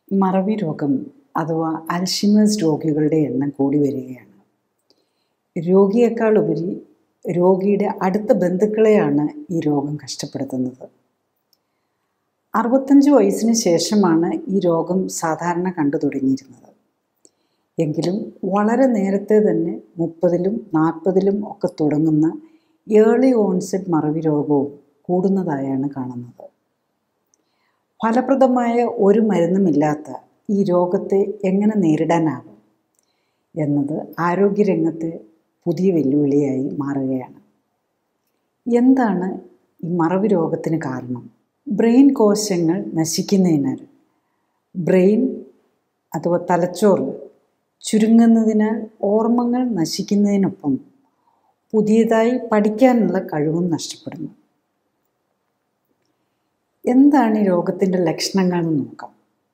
മറവി രോഗം അഥവാ അൽഷിമേഴ്സ് രോഗികളുടെ എണ്ണം കൂടി വരികയാണ് രോഗിയേക്കാൾ ഉപരി രോഗിയുടെ അടുത്ത ബന്ധുക്കളെയാണ് ഈ രോഗം കഷ്ടപ്പെടുത്തുന്നത് അറുപത്തഞ്ച് വയസ്സിന് ശേഷമാണ് ഈ രോഗം സാധാരണ കണ്ടു തുടങ്ങിയിരുന്നത് എങ്കിലും വളരെ നേരത്തെ തന്നെ മുപ്പതിലും നാൽപ്പതിലും ഒക്കെ തുടങ്ങുന്ന ഏർലി ഓൺസെറ്റ് മറവി രോഗവും കൂടുന്നതായാണ് കാണുന്നത് ഫലപ്രദമായ ഒരു മരുന്നുമില്ലാത്ത ഈ രോഗത്തെ എങ്ങനെ നേരിടാനാകും എന്നത് ആരോഗ്യരംഗത്തെ പുതിയ വെല്ലുവിളിയായി മാറുകയാണ് എന്താണ് ഈ മറവി രോഗത്തിന് കാരണം ബ്രെയിൻ കോശങ്ങൾ നശിക്കുന്നതിനാൽ ബ്രെയിൻ അഥവാ തലച്ചോറ് ചുരുങ്ങുന്നതിനാൽ ഓർമ്മകൾ നശിക്കുന്നതിനൊപ്പം പുതിയതായി പഠിക്കാനുള്ള കഴിവും നഷ്ടപ്പെടുന്നു എന്താണ് ഈ രോഗത്തിൻ്റെ ലക്ഷണങ്ങൾ എന്ന് നോക്കാം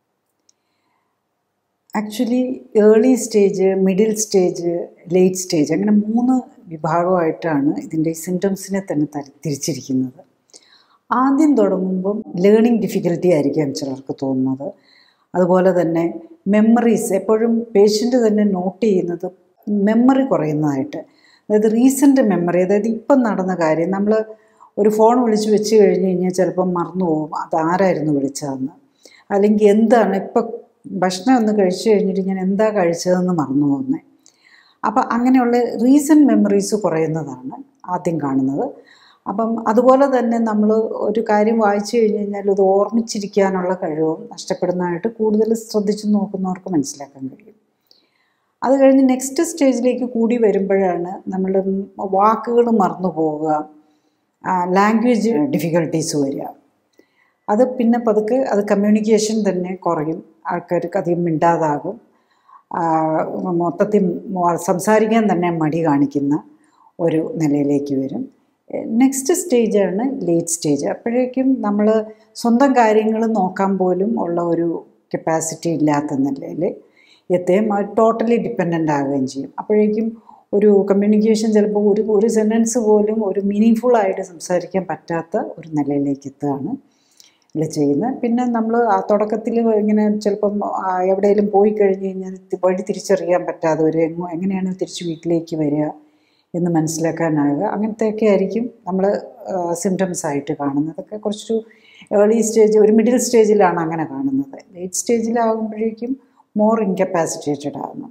actually early stage middle stage late stage അങ്ങനെ മൂന്ന് വിഭാഗമായിട്ടാണ് ഇതിൻ്റെ സിംറ്റംസിനെ തന്നെ തിരിച്ചിരിക്കുന്നത് ആദ്യം തുടങ്ങുമ്പം ലേണിംഗ് ഡിഫിക്കൽറ്റി ആയിരിക്കാം ചിലർക്ക് തോന്നുന്നത് അതുപോലെ തന്നെ മെമ്മറീസ് എപ്പോഴും പേഷ്യൻ്റ് തന്നെ നോട്ട് ചെയ്യുന്നത് മെമ്മറി കുറയുന്നതായിട്ട് അതായത് റീസെൻ്റ് മെമ്മറി അതായത് ഇപ്പം നടന്ന കാര്യം നമ്മൾ ഒരു ഫോൺ വിളിച്ച് വെച്ച് കഴിഞ്ഞ് കഴിഞ്ഞാൽ ചിലപ്പം മറന്നു പോകും അത് ആരായിരുന്നു വിളിച്ചതെന്ന് അല്ലെങ്കിൽ എന്താണ് ഇപ്പം ഭക്ഷണം ഒന്ന് കഴിച്ചു കഴിഞ്ഞിട്ട് ഞാൻ എന്താ കഴിച്ചതെന്ന് മറന്നു പോകുന്നത് അപ്പം അങ്ങനെയുള്ള റീസെൻറ്റ് മെമ്മറീസ് കുറയുന്നതാണ് ആദ്യം കാണുന്നത് അപ്പം അതുപോലെ തന്നെ നമ്മൾ ഒരു കാര്യം വായിച്ചു കഴിഞ്ഞ് കഴിഞ്ഞാൽ ഇത് ഓർമ്മിച്ചിരിക്കാനുള്ള കഴിവും നഷ്ടപ്പെടുന്നതായിട്ട് കൂടുതൽ ശ്രദ്ധിച്ചു നോക്കുന്നവർക്ക് മനസ്സിലാക്കാൻ കഴിയും അത് കഴിഞ്ഞ് നെക്സ്റ്റ് സ്റ്റേജിലേക്ക് കൂടി വരുമ്പോഴാണ് നമ്മൾ വാക്കുകൾ മറന്നു പോവുക ലാംഗ്വേജ് ഡിഫിക്കൽട്ടീസ് വരിക അത് പിന്നെ പതുക്കെ അത് കമ്മ്യൂണിക്കേഷൻ തന്നെ കുറയും ആൾക്കാർക്ക് അധികം മിണ്ടാതാകും മൊത്തത്തിൽ സംസാരിക്കാൻ തന്നെ മടി കാണിക്കുന്ന ഒരു നിലയിലേക്ക് വരും നെക്സ്റ്റ് സ്റ്റേജാണ് ലേറ്റ് സ്റ്റേജ് അപ്പോഴേക്കും നമ്മൾ സ്വന്തം കാര്യങ്ങൾ നോക്കാൻ പോലും ഉള്ള ഒരു കപ്പാസിറ്റി ഇല്ലാത്ത നിലയിൽ എത്തുകയും ടോട്ടലി ഡിപ്പെൻഡൻ്റ് ആകുകയും ചെയ്യും അപ്പോഴേക്കും ഒരു കമ്മ്യൂണിക്കേഷൻ ചിലപ്പോൾ ഒരു ഒരു സെൻറ്റൻസ് പോലും ഒരു മീനിങ് ആയിട്ട് സംസാരിക്കാൻ പറ്റാത്ത ഒരു നിലയിലേക്ക് എത്തുകയാണ് ഇതിൽ ചെയ്യുന്നത് പിന്നെ നമ്മൾ ആ തുടക്കത്തിൽ ഇങ്ങനെ ചിലപ്പം എവിടെയെങ്കിലും പോയി കഴിഞ്ഞ് കഴിഞ്ഞാൽ വഴി തിരിച്ചറിയാൻ പറ്റാതെ ഒരു എങ്ങനെയാണ് തിരിച്ച് വീട്ടിലേക്ക് വരിക എന്ന് മനസ്സിലാക്കാനാകുക അങ്ങനത്തെയൊക്കെ ആയിരിക്കും നമ്മൾ സിംറ്റംസ് ആയിട്ട് കാണുന്നതൊക്കെ കുറച്ചൊരു ഏർലി സ്റ്റേജ് ഒരു മിഡിൽ സ്റ്റേജിലാണ് അങ്ങനെ കാണുന്നത് ലേറ്റ് സ്റ്റേജിലാകുമ്പോഴേക്കും മോർ ഇൻകപ്പാസിറ്റേറ്റഡ് ആകുന്നു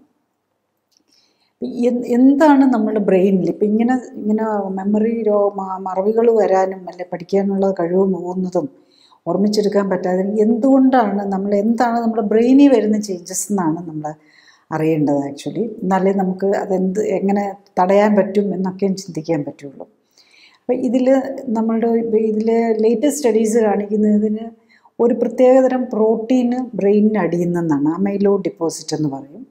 എന്താണ് നമ്മുടെ ബ്രെയിനിൽ ഇപ്പം ഇങ്ങനെ ഇങ്ങനെ മെമ്മറി രോ മറവികൾ വരാനും അല്ലെ പഠിക്കാനുള്ള കഴിവ് പോകുന്നതും ഓർമ്മിച്ചെടുക്കാൻ പറ്റാതെ എന്തുകൊണ്ടാണ് നമ്മൾ എന്താണ് നമ്മുടെ ബ്രെയിനിൽ വരുന്ന ചേഞ്ചസ് എന്നാണ് നമ്മൾ അറിയേണ്ടത് ആക്ച്വലി എന്നാലേ നമുക്ക് അതെന്ത് എങ്ങനെ തടയാൻ പറ്റും എന്നൊക്കെയും ചിന്തിക്കാൻ പറ്റുള്ളൂ അപ്പോൾ ഇതിൽ നമ്മളുടെ ഇതിൽ ലേറ്റസ്റ്റ് സ്റ്റഡീസ് കാണിക്കുന്നതിന് ഒരു പ്രത്യേകതരം പ്രോട്ടീന് ബ്രെയിനിന് അടിയുന്നെന്നാണ് അമൈലോ ഡിപ്പോസിറ്റ് എന്ന് പറയും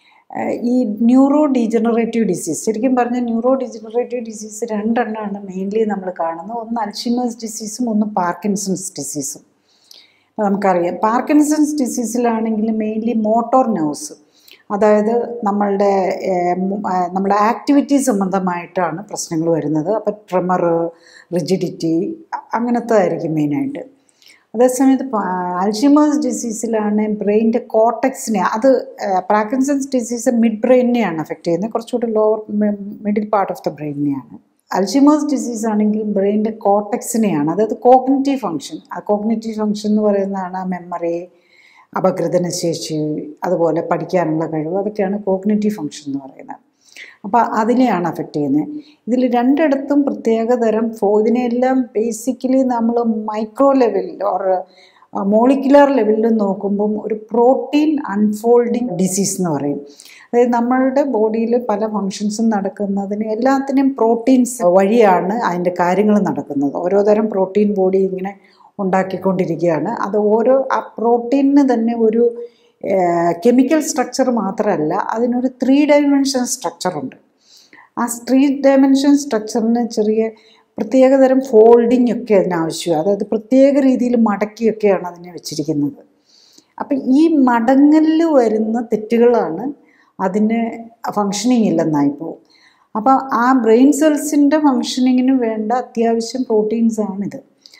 ഈ ന്യൂറോ ഡീജനറേറ്റീവ് ഡിസീസ് ശരിക്കും പറഞ്ഞാൽ ന്യൂറോ ഡീജനറേറ്റീവ് ഡിസീസ് രണ്ടെണ്ണമാണ് മെയിൻലി നമ്മൾ കാണുന്നത് ഒന്ന് അൽഷിമേഴ്സ് ഡിസീസും ഒന്ന് പാർക്കിൻസൺസ് ഡിസീസും നമുക്കറിയാം പാർക്കിൻസൺസ് ഡിസീസിലാണെങ്കിൽ മെയിൻലി മോട്ടോർ നെർവ്സ് അതായത് നമ്മളുടെ നമ്മുടെ ആക്ടിവിറ്റി സംബന്ധമായിട്ടാണ് പ്രശ്നങ്ങൾ വരുന്നത് അപ്പോൾ ട്രെമർ റിജിഡിറ്റി അങ്ങനത്തെ ആയിരിക്കും മെയിനായിട്ട് അതേസമയത്ത് അൽഷിമേഴ്സ് ഡിസീസിലാണ് ബ്രെയിൻ്റെ കോട്ടക്സിനെ അത് പ്രാക്കിൻസൺസ് ഡിസീസ് മിഡ് ബ്രെയിനെയാണ് അഫക്റ്റ് ചെയ്യുന്നത് കുറച്ചുകൂടി lower middle part of the ബ്രെയിനെയാണ് അൽഷിമേഴ്സ് ഡിസീസ് ആണെങ്കിൽ ബ്രെയിൻ്റെ കോട്ടക്സിനെയാണ് അതായത് കോഗ്നറ്റീവ് ഫങ്ഷൻ ആ കോഗ്നറ്റീവ് ഫങ്ഷൻ എന്ന് പറയുന്നതാണ് മെമ്മറി അപഗ്രഥനശേഷി അതുപോലെ പഠിക്കാനുള്ള കഴിവ് അതൊക്കെയാണ് കോഗ്നറ്റീവ് ഫങ്ഷൻ എന്ന് പറയുന്നത് അപ്പോൾ അതിനെയാണ് അഫക്റ്റ് ചെയ്യുന്നത് ഇതിൽ രണ്ടിടത്തും പ്രത്യേകതരം ഫോ ഇതിനെല്ലാം ബേസിക്കലി നമ്മൾ മൈക്രോ ലെവലിൽ ഓർ മോളിക്കുലർ ലെവലിൽ നോക്കുമ്പം ഒരു പ്രോട്ടീൻ അൺഫോൾഡിങ് ഡിസീസ് എന്ന് പറയും അതായത് നമ്മളുടെ ബോഡിയിൽ പല ഫങ്ഷൻസും നടക്കുന്നതിന് എല്ലാത്തിനും പ്രോട്ടീൻസ് വഴിയാണ് അതിൻ്റെ കാര്യങ്ങൾ നടക്കുന്നത് ഓരോ തരം പ്രോട്ടീൻ ബോഡി ഇങ്ങനെ ഉണ്ടാക്കിക്കൊണ്ടിരിക്കുകയാണ് അത് ഓരോ ആ പ്രോട്ടീനിന് തന്നെ ഒരു കെമിക്കൽ സ്ട്രക്ചർ മാത്രമല്ല അതിനൊരു ത്രീ ഡയമെൻഷൻ സ്ട്രക്ചറുണ്ട് ആ ത്രീ ഡയമെൻഷൻ സ്ട്രക്ചറിന് ചെറിയ പ്രത്യേകതരം ഫോൾഡിംഗ് ഒക്കെ അതിനാവശ്യമാണ് അതായത് പ്രത്യേക രീതിയിൽ മടക്കിയൊക്കെയാണ് അതിനെ വെച്ചിരിക്കുന്നത് അപ്പം ഈ മടങ്ങലിൽ വരുന്ന തെറ്റുകളാണ് അതിന് ഫങ്ഷനിങ് ഇല്ലെന്നായി പോകും അപ്പോൾ ആ ബ്രെയിൻ സെൽസിൻ്റെ ഫങ്ഷനിങ്ങിന് വേണ്ട അത്യാവശ്യം പ്രോട്ടീൻസ് ആണിത്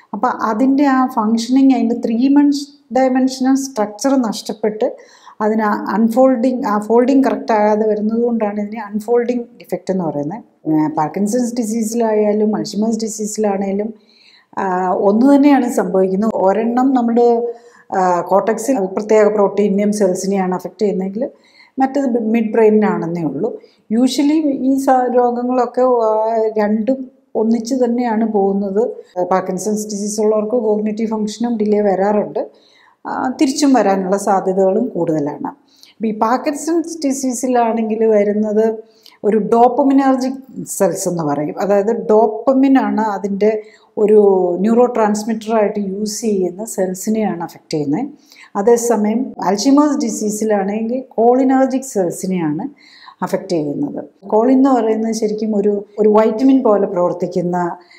അപ്പോൾ അതിൻ്റെ ആ ഫങ്ഷനിങ് അതിൻ്റെ ത്രീ മൺസ് ഡയമെൻഷനൽ സ്ട്രക്ചർ നഷ്ടപ്പെട്ട് അതിന് അൺഫോൾഡിങ് ആ ഫോൾഡിങ് കറക്റ്റ് ആകാതെ വരുന്നത് കൊണ്ടാണ് ഇതിനെ അൺഫോൾഡിങ് ഡിഫക്റ്റ് എന്ന് പറയുന്നത് പാർക്കിൻസൺസ് ഡിസീസിലായാലും അൾഷിമേഴ്സ് ഡിസീസിലാണേലും ഒന്ന് തന്നെയാണ് സംഭവിക്കുന്നത് ഒരെണ്ണം നമ്മുടെ കോട്ടക്സിൽ പ്രത്യേക പ്രോട്ടീനെയും സെൽസിനെയാണ് അഫക്റ്റ് ചെയ്യുന്നതെങ്കിൽ മറ്റത് മിഡ് ബ്രെയിനിനാണെന്നേ ഉള്ളൂ യൂഷ്വലി ഈ രോഗങ്ങളൊക്കെ രണ്ടും ഒന്നിച്ച് തന്നെയാണ് പോകുന്നത് പാർക്കിൻസൺസ് ഡിസീസ് ഉള്ളവർക്ക് കോഗ്നേറ്റീവ് ഫങ്ഷനും ഡിലേ വരാറുണ്ട് തിരിച്ചും വരാനുള്ള സാധ്യതകളും കൂടുതലാണ് ഈ പാർക്കിൻസൺസ് ഡിസീസിലാണെങ്കിൽ വരുന്നത് ഒരു ഡോപ്പമിനർജിക് സെൽസ് എന്ന് പറയും അതായത് ഡോപ്പമിനാണ് അതിൻ്റെ ഒരു ന്യൂറോ ട്രാൻസ്മിറ്ററായിട്ട് യൂസ് ചെയ്യുന്ന സെൽസിനെയാണ് അഫക്റ്റ് ചെയ്യുന്നത് അതേസമയം അൽഷിമേഴ്സ് ഡിസീസിലാണെങ്കിൽ കോളിനർജിക് സെൽസിനെയാണ് അഫക്റ്റ് ചെയ്യുന്നത് കോളിൻ എന്ന് പറയുന്നത് ശരിക്കും ഒരു ഒരു വൈറ്റമിൻ പോലെ പ്രവർത്തിക്കുന്ന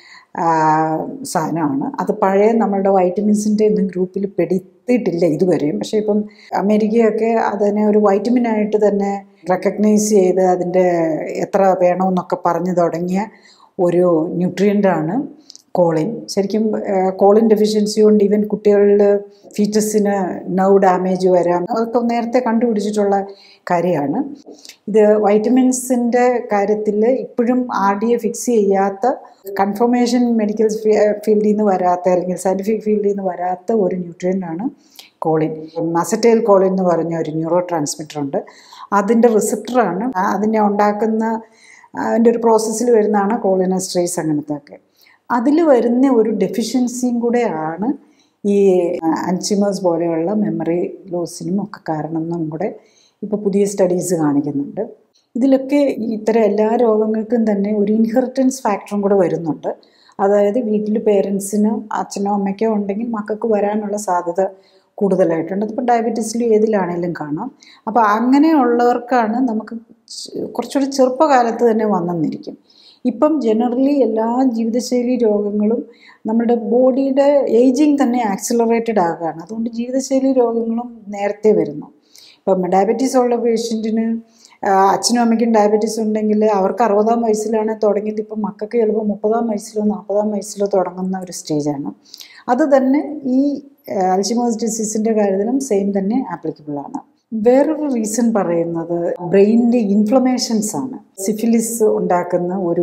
സാധനമാണ് അത് പഴയ നമ്മളുടെ വൈറ്റമിൻസിൻ്റെ ഒന്നും ഗ്രൂപ്പിൽ പെടുത്തിയിട്ടില്ല ഇതുവരെയും പക്ഷേ ഇപ്പം അമേരിക്കയൊക്കെ അതിനെ ഒരു വൈറ്റമിനായിട്ട് തന്നെ റെക്കഗ്നൈസ് ചെയ്ത് അതിൻ്റെ എത്ര വേണമെന്നൊക്കെ പറഞ്ഞു തുടങ്ങിയ ഒരു ന്യൂട്രിയൻ്റാണ് കോളിൻ ശരിക്കും കോളിൻ ഡെഫിഷ്യൻസി കൊണ്ട് ഈവൻ കുട്ടികളിൽ ഫീറ്റസിന് നർവ് ഡാമേജ് വരാം അതൊക്കെ നേരത്തെ കണ്ടുപിടിച്ചിട്ടുള്ള കാര്യമാണ് ഇത് വൈറ്റമിൻസിൻ്റെ കാര്യത്തിൽ ഇപ്പോഴും ആർ ഡി എ ഫിക്സ് ചെയ്യാത്ത കൺഫർമേഷൻ മെഡിക്കൽ ഫീൽഡിൽ നിന്ന് വരാത്ത അല്ലെങ്കിൽ സയൻറ്റിഫിക് ഫീൽഡിൽ നിന്ന് വരാത്ത ഒരു ന്യൂട്രിയൻ്റാണ് കോളിൻ മസറ്റൈൽ കോളിൻ എന്ന് പറഞ്ഞ ഒരു ന്യൂറോ ട്രാൻസ്മിറ്റർ ഉണ്ട് അതിൻ്റെ റിസപ്റ്ററാണ് അതിനെ ഉണ്ടാക്കുന്ന അതിൻ്റെ ഒരു പ്രോസസ്സിൽ വരുന്നതാണ് കോളിനസ്ട്രേസ് അങ്ങനത്തെ ഒക്കെ അതിൽ വരുന്ന ഒരു ഡെഫിഷ്യൻസിയും കൂടെ ആണ് ഈ അൻസിമേഴ്സ് പോലെയുള്ള മെമ്മറി ലോസിനും ഒക്കെ കാരണം എന്നും കൂടെ ഇപ്പോൾ പുതിയ സ്റ്റഡീസ് കാണിക്കുന്നുണ്ട് ഇതിലൊക്കെ ഇത്തരം എല്ലാ രോഗങ്ങൾക്കും തന്നെ ഒരു ഇൻഹെറിറ്റൻസ് ഫാക്ടറും കൂടെ വരുന്നുണ്ട് അതായത് വീട്ടിൽ പേരൻസിനോ അച്ഛനോ അമ്മയ്ക്കോ ഉണ്ടെങ്കിൽ മക്കൾക്ക് വരാനുള്ള സാധ്യത കൂടുതലായിട്ടുണ്ട് അതിപ്പോൾ ഡയബറ്റീസിലും ഏതിലാണേലും കാണാം അപ്പോൾ അങ്ങനെയുള്ളവർക്കാണ് നമുക്ക് കുറച്ചുകൂടി ചെറുപ്പകാലത്ത് തന്നെ വന്നെന്നിരിക്കും ഇപ്പം ജനറലി എല്ലാ ജീവിതശൈലി രോഗങ്ങളും നമ്മുടെ ബോഡിയുടെ ഏജിങ് തന്നെ ആക്സിലറേറ്റഡ് ആകുകയാണ് അതുകൊണ്ട് ജീവിതശൈലി രോഗങ്ങളും നേരത്തെ വരുന്നു ഇപ്പം ഡയബറ്റീസ് ഉള്ള പേഷ്യൻറ്റിന് അച്ഛനും അമ്മയ്ക്കും ഡയബറ്റീസ് ഉണ്ടെങ്കിൽ അവർക്ക് അറുപതാം വയസ്സിലാണ് തുടങ്ങിയത് ഇപ്പം മക്കൾക്ക് ചിലപ്പോൾ മുപ്പതാം വയസ്സിലോ നാൽപ്പതാം വയസ്സിലോ തുടങ്ങുന്ന ഒരു സ്റ്റേജാണ് അത് തന്നെ ഈ അൽഷിമേഴ്സ് ഡിസീസിൻ്റെ കാര്യത്തിലും സെയിം തന്നെ ആപ്ലിക്കബിൾ ആണ് വേറൊരു റീസൺ പറയുന്നത് ബ്രെയിനിൻ്റെ ഇൻഫ്ലമേഷൻസ് ആണ് സിഫിലിസ് ഉണ്ടാക്കുന്ന ഒരു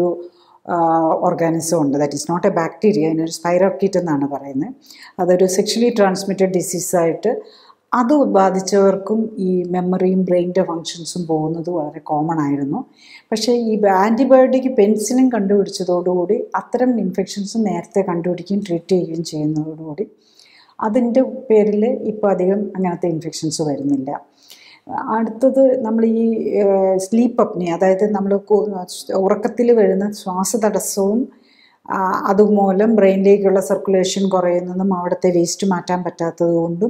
ഓർഗാനിസം ഉണ്ട് that is not a bacteria അതിനൊരു സ്പൈറോക്കീറ്റ് എന്നാണ് പറയുന്നത് അതൊരു സെക്ഷലി ട്രാൻസ്മിറ്റഡ് ഡിസീസായിട്ട് അത് ബാധിച്ചവർക്കും ഈ മെമ്മറിയും ബ്രെയിനിൻ്റെ ഫങ്ഷൻസും പോകുന്നത് വളരെ കോമൺ ആയിരുന്നു പക്ഷേ ഈ ആൻറ്റിബയോട്ടിക് പെൻസിലിൻ കണ്ടുപിടിച്ചതോടുകൂടി അത്തരം ഇൻഫെക്ഷൻസ് നേരത്തെ കണ്ടുപിടിക്കുകയും ട്രീറ്റ് ചെയ്യുകയും ചെയ്യുന്നതോടുകൂടി അതിൻ്റെ പേരിൽ ഇപ്പോൾ അധികം അങ്ങനത്തെ ഇൻഫെക്ഷൻസ് വരുന്നില്ല അടുത്തത് നമ്മൾ ഈ സ്ലീപ്പ് അപ്നി അതായത് നമ്മൾ ഉറക്കത്തിൽ വരുന്ന ശ്വാസതടസ്സവും അതുമൂലം ബ്രെയിനിലേക്കുള്ള സർക്കുലേഷൻ കുറയുന്നതും അവിടുത്തെ വേസ്റ്റ് മാറ്റാൻ പറ്റാത്തത് കൊണ്ടും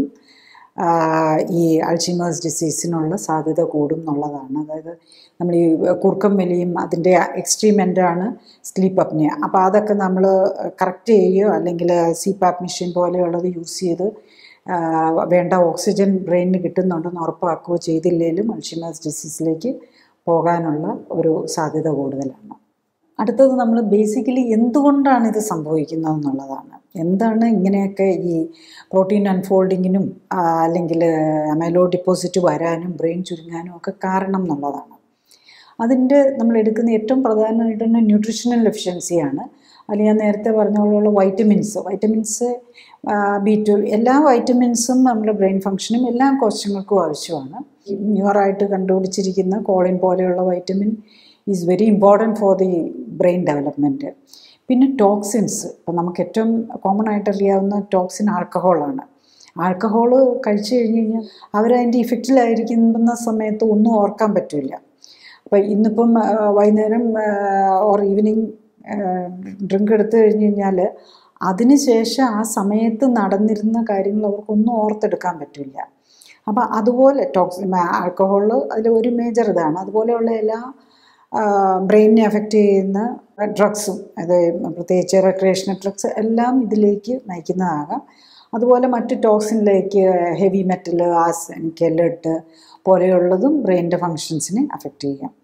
ഈ അൾഷിമേഴ്സ് ഡിസീസിനുള്ള സാധ്യത കൂടും എന്നുള്ളതാണ് അതായത് നമ്മൾ ഈ കുറുക്കം വലിയും അതിൻ്റെ എക്സ്ട്രീം എൻഡാണ് സ്ലീപ്പ് അപ്നിയ അപ്പോൾ അതൊക്കെ നമ്മൾ കറക്റ്റ് ചെയ്യുകയോ അല്ലെങ്കിൽ സി പാപ്പ് മെഷീൻ പോലെയുള്ളത് യൂസ് ചെയ്ത് വേണ്ട ഓക്സിജൻ ബ്രെയിനിന് കിട്ടുന്നുണ്ടെന്ന് ഉറപ്പാക്കുകയോ ചെയ്തില്ലെങ്കിലും അൾഷിമേഴ്സ് ഡിസീസിലേക്ക് പോകാനുള്ള ഒരു സാധ്യത കൂടുതലാണ് അടുത്തത് നമ്മൾ ബേസിക്കലി എന്തുകൊണ്ടാണ് ഇത് സംഭവിക്കുന്നത് എന്നുള്ളതാണ് എന്താണ് ഇങ്ങനെയൊക്കെ ഈ പ്രോട്ടീൻ അൺഫോൾഡിങ്ങിനും അല്ലെങ്കിൽ അമൈലോ ഡിപ്പോസിറ്റ് വരാനും ബ്രെയിൻ ചുരുങ്ങാനും ഒക്കെ കാരണം എന്നുള്ളതാണ് അതിൻ്റെ നമ്മൾ എടുക്കുന്ന ഏറ്റവും പ്രധാനമായിട്ടുള്ള ന്യൂട്രീഷണൽ എഫിഷ്യൻസിയാണ് അതിൽ ഞാൻ നേരത്തെ പറഞ്ഞ പോലെയുള്ള വൈറ്റമിൻസ് വൈറ്റമിൻസ് ബി ടു എല്ലാ വൈറ്റമിൻസും നമ്മുടെ ബ്രെയിൻ ഫങ്ഷനും എല്ലാ കോശങ്ങൾക്കും ആവശ്യമാണ് ന്യൂറായിട്ട് കണ്ടുപിടിച്ചിരിക്കുന്ന കോളിൻ പോലെയുള്ള vitamin is very important for the brain development പിന്നെ ടോക്സിൻസ് ഇപ്പം നമുക്ക് ഏറ്റവും കോമൺ ആയിട്ട് അറിയാവുന്ന ടോക്സിൻ ആൽക്കഹോളാണ് ആൽക്കഹോൾ കഴിച്ചു കഴിഞ്ഞ് കഴിഞ്ഞാൽ അവരതിൻ്റെ ഇഫക്റ്റിലായിരിക്കുന്ന സമയത്ത് ഒന്നും ഓർക്കാൻ പറ്റില്ല അപ്പം ഇന്നിപ്പം വൈകുന്നേരം ഓർ ഈവനിങ് ഡ്രിങ്ക് എടുത്തു കഴിഞ്ഞ് കഴിഞ്ഞാൽ അതിനുശേഷം ആ സമയത്ത് നടന്നിരുന്ന കാര്യങ്ങൾ അവർക്കൊന്നും ഓർത്തെടുക്കാൻ പറ്റില്ല അപ്പം അതുപോലെ ടോക്സിൻ ആൽക്കഹോൾ അതിൽ ഒരു മേജർ ഇതാണ് അതുപോലെയുള്ള എല്ലാ ബ്രെയിനിനെ അഫക്റ്റ് ചെയ്യുന്ന ഡ്രഗ്സും അത് പ്രത്യേകിച്ച് റെക്രിയേഷണൽ ഡ്രഗ്സ് എല്ലാം ഇതിലേക്ക് നയിക്കുന്നതാകാം അതുപോലെ മറ്റ് ടോക്സിനിലേക്ക് ഹെവി മെറ്റൽ ആസനിക് ലെഡ് പോലെയുള്ളതും ബ്രെയിനിൻ്റെ ഫങ്ഷൻസിനെ അഫക്റ്റ് ചെയ്യാം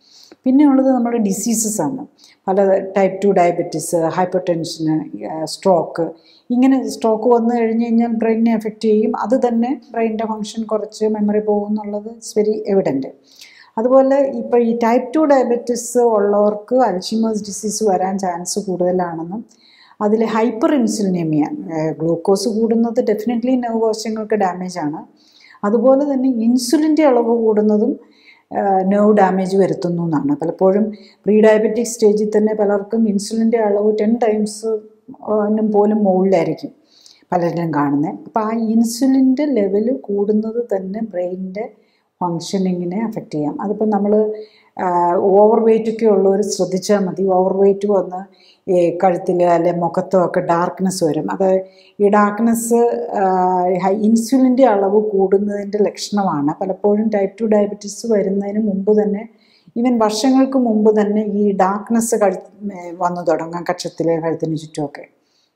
പിന്നെ ഉള്ളത് നമ്മുടെ ഡിസീസസ് ആണ് പല ടൈപ്പ് ടു ഡയബറ്റീസ് ഹൈപ്പർ ടെൻഷന് സ്ട്രോക്ക് ഇങ്ങനെ സ്ട്രോക്ക് വന്നു കഴിഞ്ഞ് കഴിഞ്ഞാൽ ബ്രെയിനിനെ എഫക്റ്റ് ചെയ്യും അത് തന്നെ ബ്രെയിനിൻ്റെ ഫങ്ഷൻ കുറച്ച് മെമ്മറി പോകും എന്നുള്ളത് ഇറ്റ്സ് വെരി എവിഡൻറ്റ് അതുപോലെ ഇപ്പോൾ ഈ ടൈപ്പ് ടു ഡയബറ്റീസ് ഉള്ളവർക്ക് അൽഷിമേഴ്സ് ഡിസീസ് വരാൻ ചാൻസ് കൂടുതലാണെന്നും അതിൽ ഹൈപ്പർ ഇൻസുലിനേമിയ ഗ്ലൂക്കോസ് കൂടുന്നത് ഡെഫിനറ്റ്ലി നെർവ് കോശങ്ങൾക്ക് ഡാമേജ് ആണ് അതുപോലെ തന്നെ ഇൻസുലിൻ്റെ അളവ് കൂടുന്നതും നെർവ് ഡാമേജ് വരുത്തുന്നു എന്നാണ് പലപ്പോഴും പ്രീ ഡയബറ്റിക് സ്റ്റേജിൽ തന്നെ പലർക്കും ഇൻസുലിൻ്റെ അളവ് ടെൻ ടൈംസ് പോലും മുകളിലായിരിക്കും പലരും കാണുന്നത് അപ്പോൾ ആ ഇൻസുലിൻ്റെ ലെവൽ കൂടുന്നത് തന്നെ ബ്രെയിനിൻ്റെ ഫങ്ഷനിങ്ങിനെ അഫക്റ്റ് ചെയ്യാം അതിപ്പോൾ നമ്മൾ ഓവർ വെയിറ്റ് ഒക്കെ ഉള്ളവർ ശ്രദ്ധിച്ചാൽ മതി ഓവർ വെയിറ്റ് വന്ന് ഈ കഴുത്തിൽ അല്ലെ മുഖത്തോ ഒക്കെ ഡാർക്ക്നെസ് വരും അത് ഈ ഡാർക്ക്നെസ് ഇൻസുലിൻ്റെ അളവ് കൂടുന്നതിൻ്റെ ലക്ഷണമാണ് പലപ്പോഴും ടൈപ്പ് ടു ഡയബറ്റീസ് വരുന്നതിന് മുമ്പ് തന്നെ ഈവൻ വർഷങ്ങൾക്ക് മുമ്പ് തന്നെ ഈ ഡാർക്ക്നെസ് കഴു വന്നു തുടങ്ങാം കക്ഷത്തിൽ കഴുത്തിന് ചുറ്റുമൊക്കെ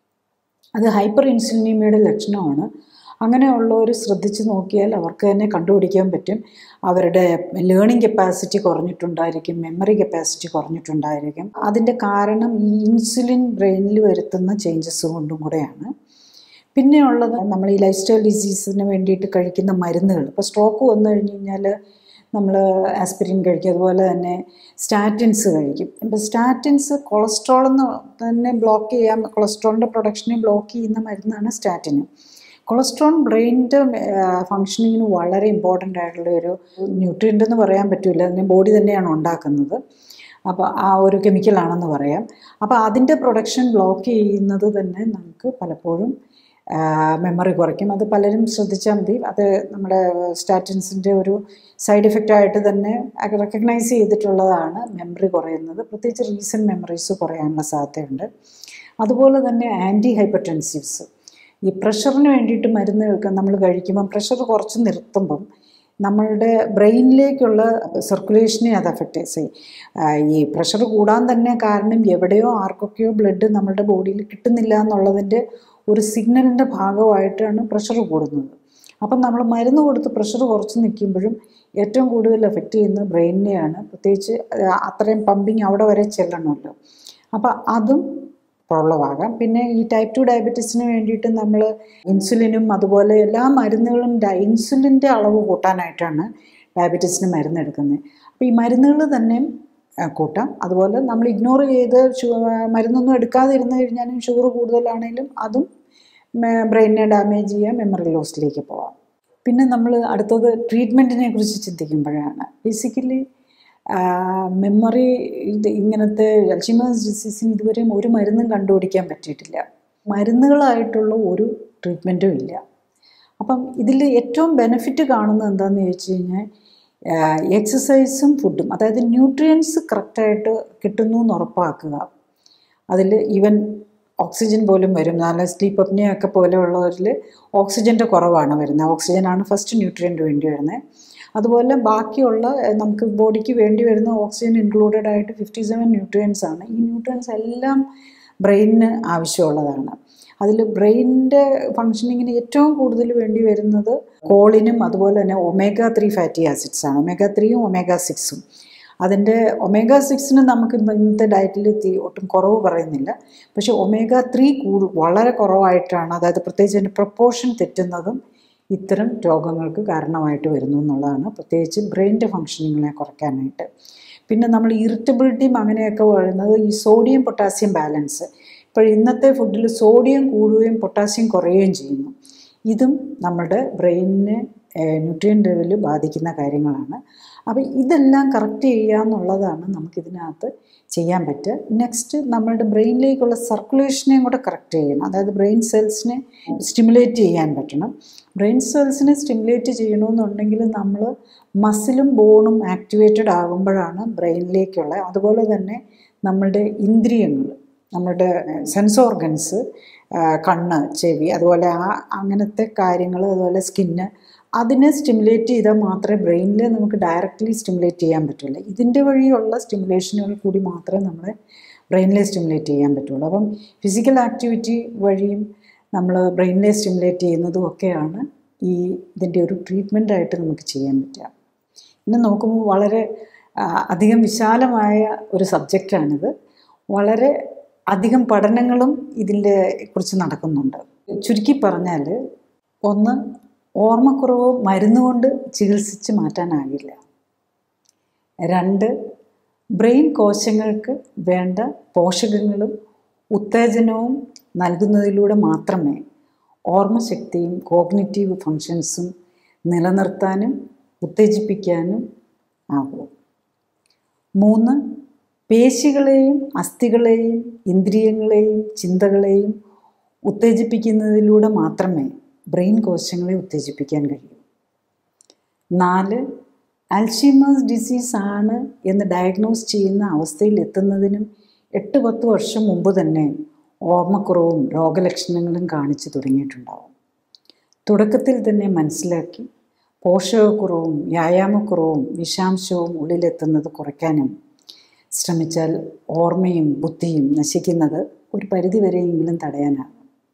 അത് ഹൈപ്പർ ഇൻസുലിനീമിയയുടെ ലക്ഷണമാണ് അങ്ങനെയുള്ളവർ ശ്രദ്ധിച്ച് നോക്കിയാൽ അവർക്ക് തന്നെ കണ്ടുപിടിക്കാൻ പറ്റും അവരുടെ ലേണിംഗ് കപ്പാസിറ്റി കുറഞ്ഞിട്ടുണ്ടായിരിക്കും മെമ്മറി കപ്പാസിറ്റി കുറഞ്ഞിട്ടുണ്ടായിരിക്കും അതിൻ്റെ കാരണം ഈ ഇൻസുലിൻ ബ്രെയിനിൽ വരുത്തുന്ന ചേഞ്ചസ് കൊണ്ടും കൂടെയാണ് പിന്നെ ഉള്ളത് നമ്മൾ ഈ ലൈഫ് സ്റ്റൈൽ ഡിസീസിന് വേണ്ടിയിട്ട് കഴിക്കുന്ന മരുന്നുകൾ ഇപ്പോൾ സ്ട്രോക്ക് വന്നു കഴിഞ്ഞ് കഴിഞ്ഞാൽ നമ്മൾ ആസ്പിരിൻ കഴിക്കും അതുപോലെ തന്നെ സ്റ്റാറ്റിൻസ് കഴിക്കും ഇപ്പോൾ സ്റ്റാറ്റിൻസ് കൊളസ്ട്രോൾ എന്ന് തന്നെ ബ്ലോക്ക് ചെയ്യാൻ കൊളസ്ട്രോളിൻ്റെ പ്രൊഡക്ഷനെ ബ്ലോക്ക് ചെയ്യുന്ന മരുന്നാണ് സ്റ്റാറ്റിന് കൊളസ്ട്രോൾ ബ്രെയിനിൻ്റെ ഫങ്ഷനിങ്ങിന് വളരെ ഇമ്പോർട്ടൻ്റ് ആയിട്ടുള്ള ഒരു ന്യൂട്രിയൻ്റ് എന്ന് പറയാൻ പറ്റില്ല അതിന് ബോഡി തന്നെയാണ് ഉണ്ടാക്കുന്നത് അപ്പോൾ ആ ഒരു കെമിക്കലാണെന്ന് പറയാം അപ്പോൾ അതിൻ്റെ പ്രൊഡക്ഷൻ ബ്ലോക്ക് ചെയ്യുന്നത് തന്നെ നമുക്ക് പലപ്പോഴും മെമ്മറി കുറയ്ക്കും അത് പലരും ശ്രദ്ധിച്ചാൽ മതി അത് നമ്മുടെ സ്റ്റാറ്റിൻസിൻ്റെ ഒരു സൈഡ് എഫക്റ്റ് ആയിട്ട് തന്നെ റെക്കഗ്നൈസ് ചെയ്തിട്ടുള്ളതാണ് മെമ്മറി കുറയുന്നത് പ്രത്യേകിച്ച് റീസെൻറ്റ് മെമ്മറീസ് കുറയാനുള്ള സാധ്യതയുണ്ട് അതുപോലെ തന്നെ ആൻറ്റി ഹൈപ്പർടെൻസീവ്സ് ഈ പ്രഷറിന് വേണ്ടിയിട്ട് മരുന്ന് നമ്മൾ കഴിക്കുമ്പം പ്രഷർ കുറച്ച് നിർത്തുമ്പം നമ്മളുടെ ബ്രെയിനിലേക്കുള്ള സർക്കുലേഷനെ അത് അഫക്റ്റ് ചെയ്യും ഈ പ്രഷർ കൂടാൻ തന്നെ കാരണം എവിടെയോ ആർക്കൊക്കെയോ ബ്ലഡ് നമ്മളുടെ ബോഡിയിൽ കിട്ടുന്നില്ല എന്നുള്ളതിൻ്റെ ഒരു സിഗ്നലിൻ്റെ ഭാഗമായിട്ടാണ് പ്രഷർ കൂടുന്നത് അപ്പം നമ്മൾ മരുന്ന് കൊടുത്ത് പ്രഷർ കുറച്ച് നിൽക്കുമ്പോഴും ഏറ്റവും കൂടുതൽ എഫക്റ്റ് ചെയ്യുന്നത് ബ്രെയിനിനെയാണ് പ്രത്യേകിച്ച് അത്രയും പമ്പിങ് അവിടെ വരെ ചെല്ലണമല്ലോ അപ്പം അതും പ്രോബ്ലം ആകാം പിന്നെ ഈ ടൈപ്പ് ടു ഡയബറ്റീസിന് വേണ്ടിയിട്ട് നമ്മൾ ഇൻസുലിനും അതുപോലെ എല്ലാ മരുന്നുകളും ഇൻസുലിൻ്റെ അളവ് കൂട്ടാനായിട്ടാണ് ഡയബറ്റീസിന് മരുന്ന് എടുക്കുന്നത് അപ്പോൾ ഈ മരുന്നുകൾ തന്നെ കൂട്ടാം അതുപോലെ നമ്മൾ ഇഗ്നോർ ചെയ്ത് മരുന്നൊന്നും എടുക്കാതെ ഇരുന്ന് കഴിഞ്ഞാലും ഷുഗർ കൂടുതലാണെങ്കിലും അതും ബ്രെയിനിനെ ഡാമേജ് ചെയ്യാം മെമ്മറി ലോസിലേക്ക് പോവാം പിന്നെ നമ്മൾ അടുത്തത് ട്രീറ്റ്മെൻറ്റിനെ കുറിച്ച് ചിന്തിക്കുമ്പോഴാണ് ബേസിക്കലി മെമ്മറി ഇത് ഇങ്ങനത്തെ അൽഷിമേഴ്സ് ഡിസീസിന് ഇതുവരെയും ഒരു മരുന്നും കണ്ടുപിടിക്കാൻ പറ്റിയിട്ടില്ല മരുന്നുകളായിട്ടുള്ള ഒരു ട്രീറ്റ്മെൻറ്റും ഇല്ല അപ്പം ഇതിൽ ഏറ്റവും ബെനിഫിറ്റ് കാണുന്നത് എന്താണെന്ന് ചോദിച്ചു കഴിഞ്ഞാൽ എക്സസൈസും ഫുഡും അതായത് ന്യൂട്രിയൻസ് കറക്റ്റായിട്ട് കിട്ടുന്നു എന്ന് ഉറപ്പാക്കുക അതിൽ ഈവൻ ഓക്സിജൻ പോലും വരും നല്ല സ്ലീപ്പ് അപ്നിയൊക്കെ പോലെയുള്ളവരിൽ ഓക്സിജൻ്റെ കുറവാണ് വരുന്നത് ഓക്സിജനാണ് ഫസ്റ്റ് ന്യൂട്രിയൻ്റ് വേണ്ടി വരുന്നത് അതുപോലെ ബാക്കിയുള്ള നമുക്ക് ബോഡിക്ക് വേണ്ടി വരുന്ന ഓക്സിജൻ ഇൻക്ലൂഡഡ് ആയിട്ട് ഫിഫ്റ്റി സെവൻ ന്യൂട്രിയൻസ് ആണ് ഈ ന്യൂട്രിയൻസ് എല്ലാം ബ്രെയിനിന് ആവശ്യമുള്ളതാണ് അതിൽ ബ്രെയിനിൻ്റെ ഫങ്ഷനിങ്ങിന് ഏറ്റവും കൂടുതൽ വേണ്ടി വരുന്നത് കോളിനും അതുപോലെ തന്നെ ഒമേഗ ത്രീ ഫാറ്റി ആസിഡ്സ് ആണ് ഒമേഗ ത്രീയും ഒമേഗ സിക്സും അതിൻ്റെ ഒമേഗ സിക്സിന് നമുക്ക് ഇന്നത്തെ ഡയറ്റിൽ തീ ഒട്ടും കുറവ് പറയുന്നില്ല പക്ഷേ ഒമേഗ ത്രീ കൂടു വളരെ കുറവായിട്ടാണ് അതായത് പ്രത്യേകിച്ച് അതിൻ്റെ പ്രപ്പോർഷൻ തെറ്റുന്നതും ഇത്തരം രോഗങ്ങൾക്ക് കാരണമായിട്ട് വരുന്നു എന്നുള്ളതാണ് പ്രത്യേകിച്ച് ബ്രെയിനിൻ്റെ ഫങ്ഷനിങ്ങിനെ കുറയ്ക്കാനായിട്ട് പിന്നെ നമ്മൾ ഇറിറ്റബിലിറ്റിയും അങ്ങനെയൊക്കെ വരുന്നത് ഈ സോഡിയം പൊട്ടാസ്യം ബാലൻസ് ഇപ്പോൾ ഇന്നത്തെ ഫുഡിൽ സോഡിയം കൂടുകയും പൊട്ടാസ്യം കുറയുകയും ചെയ്യുന്നു ഇതും നമ്മുടെ ബ്രെയിനിനെ ന്യൂട്രിയൻ ലെവൽ ബാധിക്കുന്ന കാര്യങ്ങളാണ് അപ്പോൾ ഇതെല്ലാം കറക്റ്റ് ചെയ്യുക എന്നുള്ളതാണ് നമുക്കിതിനകത്ത് ചെയ്യാൻ പറ്റുക നെക്സ്റ്റ് നമ്മളുടെ ബ്രെയിനിലേക്കുള്ള സർക്കുലേഷനെയും കൂടെ കറക്റ്റ് ചെയ്യണം അതായത് ബ്രെയിൻ സെൽസിനെ സ്റ്റിമുലേറ്റ് ചെയ്യാൻ പറ്റണം ബ്രെയിൻ സെൽസിനെ സ്റ്റിമുലേറ്റ് ചെയ്യണമെന്നുണ്ടെങ്കിൽ നമ്മൾ മസിലും ബോണും ആക്ടിവേറ്റഡ് ആകുമ്പോഴാണ് ബ്രെയിനിലേക്കുള്ള അതുപോലെ തന്നെ നമ്മളുടെ ഇന്ദ്രിയങ്ങൾ നമ്മുടെ സെൻസ് ഓർഗൻസ് കണ്ണ് ചെവി അതുപോലെ ആ അങ്ങനത്തെ കാര്യങ്ങൾ അതുപോലെ സ്കിന്ന് അതിനെ സ്റ്റിമുലേറ്റ് ചെയ്താൽ മാത്രമേ ബ്രെയിനിൽ നമുക്ക് ഡയറക്റ്റ്ലി സ്റ്റിമുലേറ്റ് ചെയ്യാൻ പറ്റുള്ളൂ ഇതിൻ്റെ വഴിയുള്ള സ്റ്റിമുലേഷനുകൾ കൂടി മാത്രമേ നമ്മളെ ബ്രെയിനിലെ സ്റ്റിമുലേറ്റ് ചെയ്യാൻ പറ്റുള്ളൂ അപ്പം ഫിസിക്കൽ ആക്ടിവിറ്റി വഴിയും നമ്മൾ ബ്രെയിനിലെ സ്റ്റിമുലേറ്റ് ചെയ്യുന്നതും ഒക്കെയാണ് ഈ ഇതിൻ്റെ ഒരു ട്രീറ്റ്മെൻറ്റായിട്ട് നമുക്ക് ചെയ്യാൻ പറ്റുക പിന്നെ നോക്കുമ്പോൾ വളരെ ആ, അധികം വിശാലമായ ഒരു സബ്ജക്റ്റാണിത് വളരെ അധികം പഠനങ്ങളും ഇതിൻ്റെ കുറിച്ച് നടക്കുന്നുണ്ട് ചുരുക്കി പറഞ്ഞാൽ ഒന്ന് ഓർമ്മക്കുറവ് മരുന്നുകൊണ്ട് ചികിത്സിച്ച് മാറ്റാനാകില്ല രണ്ട് ബ്രെയിൻ കോശങ്ങൾക്ക് വേണ്ട പോഷകങ്ങളും ഉത്തേജനവും നൽകുന്നതിലൂടെ മാത്രമേ ഓർമ്മശക്തിയും കോഗ്നിറ്റീവ് ഫങ്ഷൻസും നിലനിർത്താനും ഉത്തേജിപ്പിക്കാനും ആകൂ മൂന്ന് പേശികളെയും അസ്ഥികളെയും ഇന്ദ്രിയങ്ങളെയും ചിന്തകളെയും ഉത്തേജിപ്പിക്കുന്നതിലൂടെ മാത്രമേ ബ്രെയിൻ കോശങ്ങളെ ഉത്തേജിപ്പിക്കാൻ കഴിയൂ നാല് അൽഷീമേഴ്സ് ഡിസീസ് ആണ് എന്ന് ഡയഗ്നോസ് ചെയ്യുന്ന അവസ്ഥയിൽ എത്തുന്നതിനും എട്ട് പത്ത് വർഷം മുമ്പ് തന്നെ ഓർമ്മക്കുറവും രോഗലക്ഷണങ്ങളും കാണിച്ചു തുടങ്ങിയിട്ടുണ്ടാവും തുടക്കത്തിൽ തന്നെ മനസ്സിലാക്കി പോഷകക്കുറവും വ്യായാമക്കുറവും വിഷാംശവും ഉള്ളിലെത്തുന്നത് കുറയ്ക്കാനും ശ്രമിച്ചാൽ ഓർമ്മയും ബുദ്ധിയും നശിക്കുന്നത് ഒരു പരിധിവരെയെങ്കിലും തടയാനാകും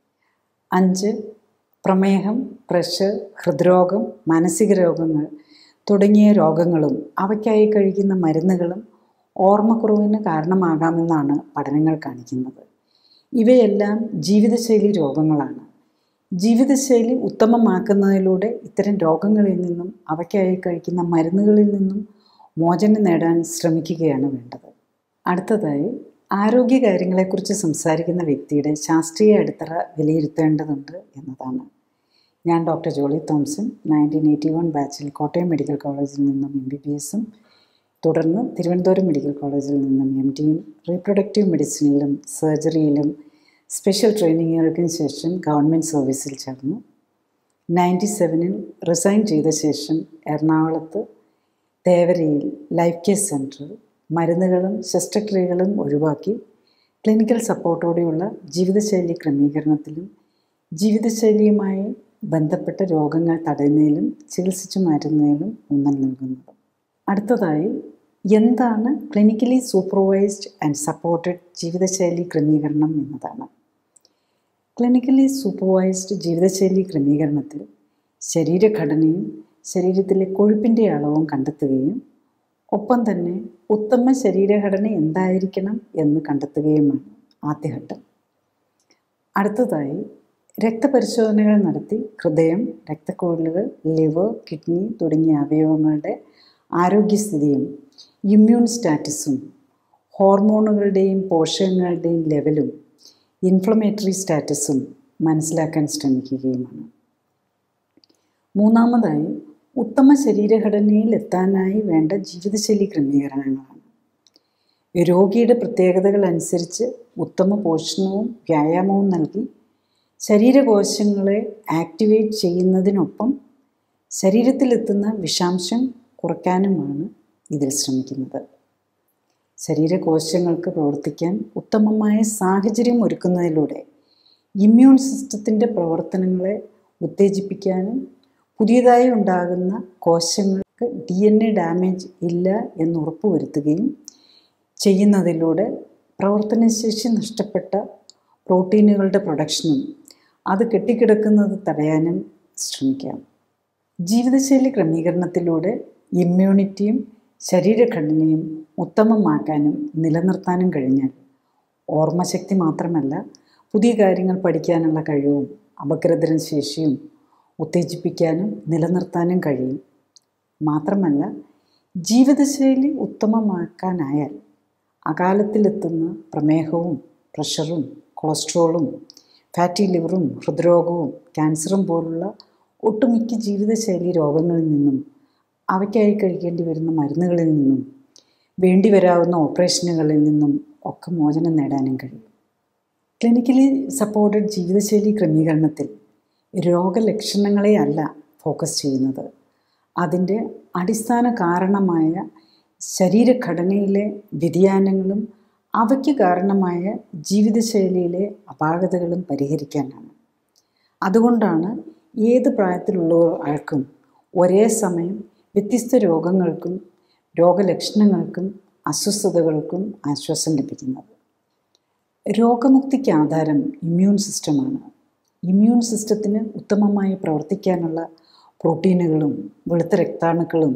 അഞ്ച് പ്രമേഹം പ്രഷർ ഹൃദ്രോഗം മാനസിക രോഗങ്ങൾ തുടങ്ങിയ രോഗങ്ങളും അവയ്ക്കായി കഴിക്കുന്ന മരുന്നുകളും ഓർമ്മക്കുറവിന് കാരണമാകാമെന്നാണ് പഠനങ്ങൾ കാണിക്കുന്നത് ഇവയെല്ലാം ജീവിതശൈലി രോഗങ്ങളാണ് ജീവിതശൈലി ഉത്തമമാക്കുന്നതിലൂടെ ഇത്തരം രോഗങ്ങളിൽ നിന്നും അവയ്ക്കായി കഴിക്കുന്ന മരുന്നുകളിൽ നിന്നും മോചനം നേടാൻ ശ്രമിക്കുകയാണ് വേണ്ടത് അടുത്തതായി ആരോഗ്യകാര്യങ്ങളെക്കുറിച്ച് സംസാരിക്കുന്ന വ്യക്തിയുടെ ശാസ്ത്രീയ അടിത്തറ വിലയിരുത്തേണ്ടതുണ്ട് എന്നതാണ് ഞാൻ doctor Jolly Thomson nineteen eighty one ബാച്ചിൽ കോട്ടയം മെഡിക്കൽ കോളേജിൽ നിന്നും എം ബി ബി എസും തുടർന്ന് തിരുവനന്തപുരം മെഡിക്കൽ കോളേജിൽ നിന്നും എം ഡിയും റീപ്രൊഡക്റ്റീവ് മെഡിസിനിലും സർജറിയിലും സ്പെഷ്യൽ ട്രെയിനിങ്ങുകൾക്കും ശേഷം ഗവൺമെൻറ് സർവീസിൽ ചേർന്നു നയൻറ്റി സെവനിൽ റിസൈൻ ചെയ്ത ശേഷം എറണാകുളത്ത് തേവരയിൽ ലൈഫ് കെയർ സെൻറ്ററിൽ മരുന്നുകളും ശസ്ത്രക്രിയകളും ഒഴിവാക്കി ക്ലിനിക്കൽ സപ്പോർട്ടോടെയുള്ള ജീവിതശൈലി ക്രമീകരണത്തിലും ജീവിതശൈലിയുമായി ബന്ധപ്പെട്ട രോഗങ്ങൾ തടയുന്നതിലും ചികിത്സിച്ചു മാറ്റുന്നതിലും ഊന്നൽ നൽകുന്നത് അടുത്തതായി എന്താണ് ക്ലിനിക്കലി സൂപ്പർവൈസ്ഡ് ആൻഡ് സപ്പോർട്ടഡ് ജീവിതശൈലി ക്രമീകരണം എന്നതാണ് ക്ലിനിക്കലി സൂപ്പർവൈസ്ഡ് ജീവിതശൈലി ക്രമീകരണത്തിൽ ശരീരഘടനയും ശരീരത്തിലെ കൊഴുപ്പിൻ്റെ അളവും കണ്ടെത്തുകയും ഒപ്പം തന്നെ ഉത്തമ ശരീരഘടന എന്തായിരിക്കണം എന്ന് കണ്ടെത്തുകയുമാണ് ആദ്യഘട്ടം അടുത്തതായി രക്തപരിശോധനകൾ നടത്തി ഹൃദയം രക്തക്കുഴലുകൾ ലിവർ കിഡ്നി തുടങ്ങിയ അവയവങ്ങളുടെ ആരോഗ്യസ്ഥിതിയും ഇമ്മ്യൂൺ സ്റ്റാറ്റസും ഹോർമോണുകളുടെയും പോഷകങ്ങളുടെയും ലെവലും ഇൻഫ്ലമേറ്ററി സ്റ്റാറ്റസും മനസ്സിലാക്കാൻ ശ്രമിക്കുകയുമാണ് മൂന്നാമതായി ഉത്തമ ശരീരഘടനയിൽ എത്താനായി വേണ്ട ജീവിതശൈലി ക്രമീകരണങ്ങളാണ് രോഗിയുടെ പ്രത്യേകതകൾ അനുസരിച്ച് ഉത്തമ പോഷണവും വ്യായാമവും നൽകി ശരീരകോശങ്ങളെ ആക്ടിവേറ്റ് ചെയ്യുന്നതിനൊപ്പം ശരീരത്തിലെത്തുന്ന വിഷാംശം കുറയ്ക്കാനുമാണ് ഇതിൽ ശ്രമിക്കുന്നത് ശരീരകോശങ്ങൾക്ക് പ്രവർത്തിക്കാൻ ഉത്തമമായ സാഹചര്യം ഒരുക്കുന്നതിലൂടെ ഇമ്മ്യൂൺ സിസ്റ്റത്തിൻ്റെ പ്രവർത്തനങ്ങളെ ഉത്തേജിപ്പിക്കാനും പുതിയതായി ഉണ്ടാകുന്ന കോശങ്ങൾക്ക് ഡി എൻ എ ഡാമേജ് ഇല്ല എന്ന് ഉറപ്പുവരുത്തുകയും ചെയ്യുന്നതിലൂടെ പ്രവർത്തനശേഷി നഷ്ടപ്പെട്ട പ്രോട്ടീനുകളുടെ പ്രൊഡക്ഷനും അത് കെട്ടിക്കിടക്കുന്നത് തടയാനും ശ്രമിക്കാം ജീവിതശൈലി ക്രമീകരണത്തിലൂടെ ഇമ്മ്യൂണിറ്റിയും ശരീരഘടനയും ഉത്തമമാക്കാനും നിലനിർത്താനും കഴിഞ്ഞാൽ ഓർമ്മശക്തി മാത്രമല്ല പുതിയ കാര്യങ്ങൾ പഠിക്കാനുള്ള കഴിവും അപഗ്രഥന ശേഷിയും ഉത്തേജിപ്പിക്കാനും നിലനിർത്താനും കഴിയും മാത്രമല്ല ജീവിതശൈലി ഉത്തമമാക്കാനായാൽ അകാലത്തിലെത്തുന്ന പ്രമേഹവും പ്രഷറും കൊളസ്ട്രോളും ഫാറ്റി ലിവറും ഹൃദ്രോഗവും ക്യാൻസറും പോലുള്ള ഒട്ടുമിക്ക ജീവിതശൈലി രോഗങ്ങളിൽ നിന്നും അവയ്ക്കായി കഴിക്കേണ്ടി വരുന്ന മരുന്നുകളിൽ നിന്നും വേണ്ടി വരാവുന്ന ഓപ്പറേഷനുകളിൽ നിന്നും ഒക്കെ മോചനം നേടാനും കഴിയും ക്ലിനിക്കലി സപ്പോർട്ടഡ് ജീവിതശൈലി ക്രമീകരണത്തിൽ രോഗലക്ഷണങ്ങളെ അല്ല ഫോക്കസ് ചെയ്യുന്നത് അതിൻ്റെ അടിസ്ഥാന കാരണമായ ശരീരഘടനയിലെ വ്യതിയാനങ്ങളും അവയ്ക്ക് കാരണമായ ജീവിതശൈലിയിലെ അപാകതകളും പരിഹരിക്കാനാണ് അതുകൊണ്ടാണ് ഏത് പ്രായത്തിലുള്ള ആൾക്കും ഒരേ സമയം വ്യത്യസ്ത രോഗങ്ങൾക്കും രോഗലക്ഷണങ്ങൾക്കും അസ്വസ്ഥതകൾക്കും ആശ്വാസം ലഭിക്കുന്നത് രോഗമുക്തിക്ക് ആധാരം ഇമ്മ്യൂൺ സിസ്റ്റമാണ് ഇമ്മ്യൂൺ സിസ്റ്റത്തിന് ഉത്തമമായി പ്രവർത്തിക്കാനുള്ള പ്രോട്ടീനുകളും വെളുത്ത രക്താണുക്കളും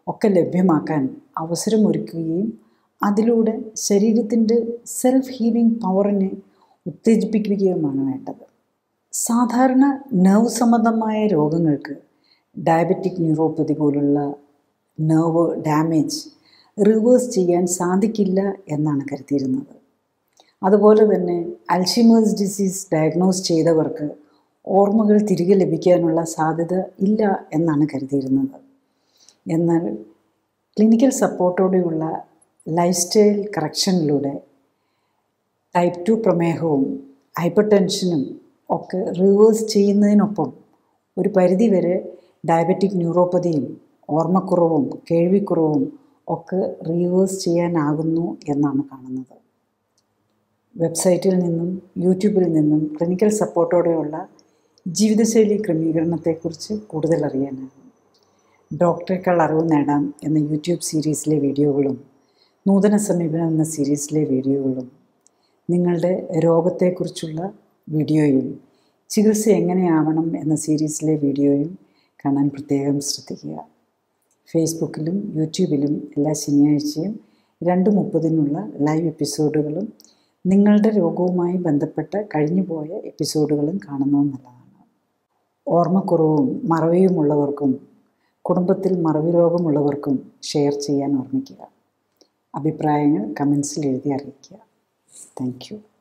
ഒക്കെ ലഭ്യമാക്കാൻ അവസരമൊരുക്കുകയും അതിലൂടെ ശരീരത്തിൻ്റെ സെൽഫ് ഹീലിംഗ് പവറിനെ ഉത്തേജിപ്പിക്കുകയുമാണ് വേണ്ടത് സാധാരണ നെർവ് സംബന്ധമായ രോഗങ്ങൾക്ക് ഡയബറ്റിക് ന്യൂറോപ്പതി പോലുള്ള നെർവ് ഡാമേജ് റിവേഴ്സ് ചെയ്യാൻ സാധിക്കില്ല എന്നാണ് കരുതിയിരുന്നത് അതുപോലെ തന്നെ അൽഷിമേഴ്സ് ഡിസീസ് ഡയഗ്നോസ് ചെയ്തവർക്ക് ഓർമ്മകൾ തിരികെ ലഭിക്കാനുള്ള സാധ്യത ഇല്ല എന്നാണ് കരുതിയിരുന്നത് എന്നാൽ ക്ലിനിക്കൽ സപ്പോർട്ടോടെയുള്ള ലൈഫ് സ്റ്റൈൽ കറക്ഷനിലൂടെ ടൈപ്പ് ടു പ്രമേഹവും ഹൈപ്പർ ടെൻഷനും ഒക്കെ റിവേഴ്സ് ചെയ്യുന്നതിനൊപ്പം ഒരു പരിധിവരെ ഡയബറ്റിക് ന്യൂറോപ്പതിയും ഓർമ്മക്കുറവും കേൾവിക്കുറവും ഒക്കെ റിവേഴ്സ് ചെയ്യാനാകുന്നു എന്നാണ് കാണുന്നത് വെബ്സൈറ്റിൽ നിന്നും യൂട്യൂബിൽ നിന്നും ക്ലിനിക്കൽ സപ്പോർട്ടോടെയുള്ള ജീവിതശൈലി ക്രമീകരണത്തെക്കുറിച്ച് കൂടുതൽ അറിയാനാകും ഡോക്ടറേക്കാൾ അറിവ് നേടാം എന്ന യൂട്യൂബ് സീരീസിലെ വീഡിയോകളും നൂതന സമീപനം എന്ന സീരീസിലെ വീഡിയോകളും നിങ്ങളുടെ രോഗത്തെക്കുറിച്ചുള്ള വീഡിയോയും ചികിത്സ എങ്ങനെയാവണം എന്ന സീരീസിലെ വീഡിയോയും കാണാൻ പ്രത്യേകം ശ്രദ്ധിക്കുക ഫേസ്ബുക്കിലും യൂട്യൂബിലും എല്ലാ ശനിയാഴ്ചയും രണ്ട് മുപ്പതിനുള്ള ലൈവ് എപ്പിസോഡുകളും നിങ്ങളുടെ രോഗവുമായി ബന്ധപ്പെട്ട കഴിഞ്ഞുപോയ എപ്പിസോഡുകളും കാണുന്നത് നല്ലതാണ് ഓർമ്മക്കുറവും മറവിയുമുള്ളവർക്കും കുടുംബത്തിൽ മറവി രോഗമുള്ളവർക്കും ഷെയർ ചെയ്യാൻ ഓർമ്മിക്കുക അഭിപ്രായങ്ങൾ കമൻസിൽ എഴുതി അറിയിക്കുക താങ്ക് യു